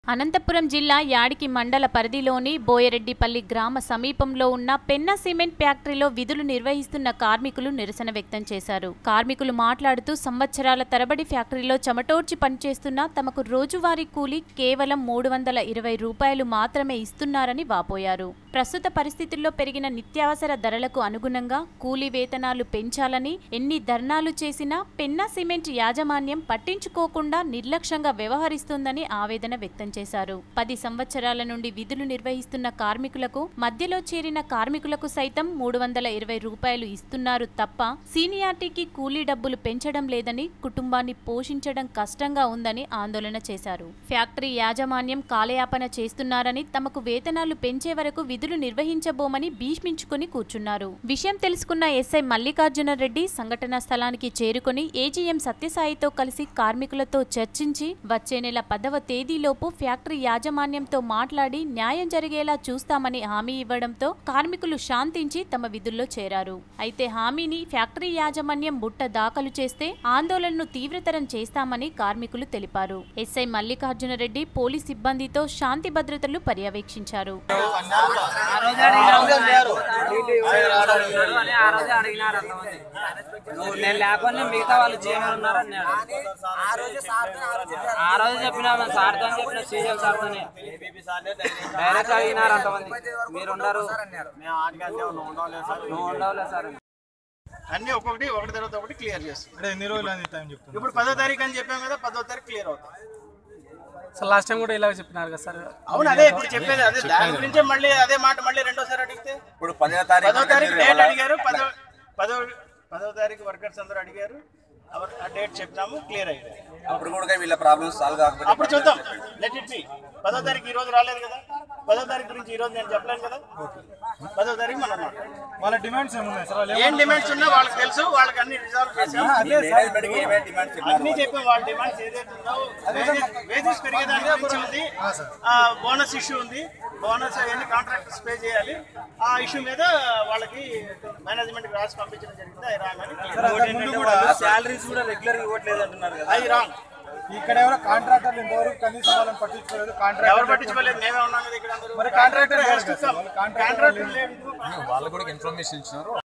అనంతపురం జిల్లా యాడికి మండల పరిధిలోని బోయరెడ్డిపల్లి గ్రామ సమీపంలో ఉన్న పెన్న సిమెంట్ ఫ్యాక్టరీలో విధులు నిర్వహిస్తున్న కార్మికులు నిరసన వ్యక్తం చేశారు కార్మికులు మాట్లాడుతూ సంవత్సరాల తరబడి ఫ్యాక్టరీలో చెమటోడ్చి పనిచేస్తున్న తమకు రోజువారీ కూలీ కేవలం మూడు వందల ఇరవై రూపాయలు మాత్రమే ఇస్తున్నారని వాపోయారు ప్రస్తుత పరిస్థితుల్లో పెరిగిన నిత్యావసర ధరలకు అనుగుణంగా కూలీ వేతనాలు పెంచాలని ఎన్ని ధర్నాలు చేసినా పెన్నా సిమెంట్ యాజమాన్యం పట్టించుకోకుండా నిర్లక్ష్యంగా వ్యవహరిస్తుందని ఆవేదన వ్యక్తం చేశారు పది సంవత్సరాల నుండి విధులు నిర్వహిస్తున్న కార్మికులకు మధ్యలో చేరిన కార్మికులకు సైతం మూడు వందల ఇరవై రూపాయలు ఇస్తున్నారు తప్ప సీనియారిటీకి కూలీ డబ్బులు పెంచడం లేదని కుటుంబాన్ని పోషించడం కష్టంగా ఉందని ఆందోళన చేశారు ఫ్యాక్టరీ యాజమాన్యం కాలయాపన చేస్తున్నారని తమకు వేతనాలు పెంచే వరకు విధులు నిర్వహించబోమని భీష్మించుకుని కూర్చున్నారు విషయం తెలుసుకున్న ఎస్ఐ మల్లికార్జున రెడ్డి సంఘటనా స్థలానికి చేరుకుని ఏజీఎం సత్యసాయితో కలిసి కార్మికులతో చర్చించి వచ్చే నెల పదవ తేదీలోపు ఫ్యాక్టరీ యాజమాన్యంతో మాట్లాడి న్యాయం జరిగేలా చూస్తామని హామీ ఇవ్వడంతో కార్మికులు శాంతించి తమ విధుల్లో చేరారు అయితే హామీని ఫ్యాక్టరీ యాజమాన్యం బుట్ట దాఖలు చేస్తే ఆందోళనను తీవ్రతరం చేస్తామని కార్మికులు తెలిపారు ఎస్ఐ మల్లికార్జున రెడ్డి పోలీస్ సిబ్బందితో శాంతి భద్రతలు పర్యవేక్షించారు ఆ రోజు అడిగినారు అని ఆ రోజు అడిగినారు అంతమంది నువ్వు నేను లేకుండా మిగతా వాళ్ళు చేయమని ఉన్నారు అన్నాడు ఆ రోజు చెప్పినా సార్తో చెప్పిన సీజన్ సార్తోనే డైరెక్ట్ అడిగినారు అంతమంది మీరు ఉండరు నువ్వు ఉండవులే సార్ అని. అన్ని ఒక్కొక్కటి ఒకటి తర్వాత ఒకటి క్లియర్ చేస్తాం అంటే ఎన్ని రోజులు అని టైం చెప్తున్నారు ఇప్పుడు పదో తారీఖు అని చెప్పాం కదా పదో తారీఖు క్లియర్ అవుతుంది సార్ లాస్ట్ టైం కూడా ఇలాగ చెప్పినారు కదా సార్ అవును అదే ఇప్పుడు చెప్పేది అదే దాని గురించే మళ్ళీ అదే మాట మళ్ళీ రెండోసారి అడిగితే ఇప్పుడు పదో తారీఖు పదో తారీఖు డేట్ అడిగారు పదో పదో పదో తారీఖు వర్కర్స్ అందరూ అడిగారు అవర్- ఆ డేట్ చెప్పినాము క్లియర్ అయ్యింది అప్పుడు కూడా వీళ్ళ ప్రాబ్లమ్స్ సాల్వ్ కాకపోతే అప్పుడు చూద్దాం లెట్ ఇట్ బి పదో తారీఖు ఈ రోజు రాలేదు కదా పదో తారీఖు గురించి ఈ రోజు నేను చెప్పలేను కదా పదో తారీఖు మనం మాట్లాడదాం. వాళ్ళ డిమాండ్స్ ఏమున్నాయి సార్ వాళ్ళు ఏం డిమాండ్స్ ఉన్నా వాళ్ళకి తెలుసు వాళ్ళకి అన్ని రిజాల్వ్ చేసాం మేనేజ్మెంట్కి ఏమేమి డిమాండ్స్ అన్ని చెప్పాం వాళ్ళ డిమాండ్స్ ఏదైతే ఉందో వేజెస్ పెరిగేదాని గురించి ఉంది బోనస్ ఇష్యూ ఉంది బోనస్ అవన్నీ కాంట్రాక్టర్స్ పే చేయాలి ఆ ఇష్యూ మీద వాళ్ళకి మేనేజ్మెంట్ రాసి పంపించడం జరిగింది అవి రాంగ్ కూడా శాలరీస్ కూడా రెగ్యులర్ ఇవ్వట్లేదు అంటున్నారు కదా అవి రాంగ్ ఇక్కడ ఎవరో కాంట్రాక్టర్లు ఇంతవరకు కనీసం వాళ్ళని పట్టించుకోలేదు ఎవరు కాంట్రాక్టర్ పట్టించుకోలేదు మేమే ఉన్నాం కదా ఇక్కడ అందరూ మరి కాంట్రాక్టర్ లేరు కదా సార్. వాళ్ళు కాంట్రాక్టర్ కాంట్రాక్టర్ లేదు వాళ్ళు కూడా ఇన్ఫర్మేషన్ ఇచ్చినారు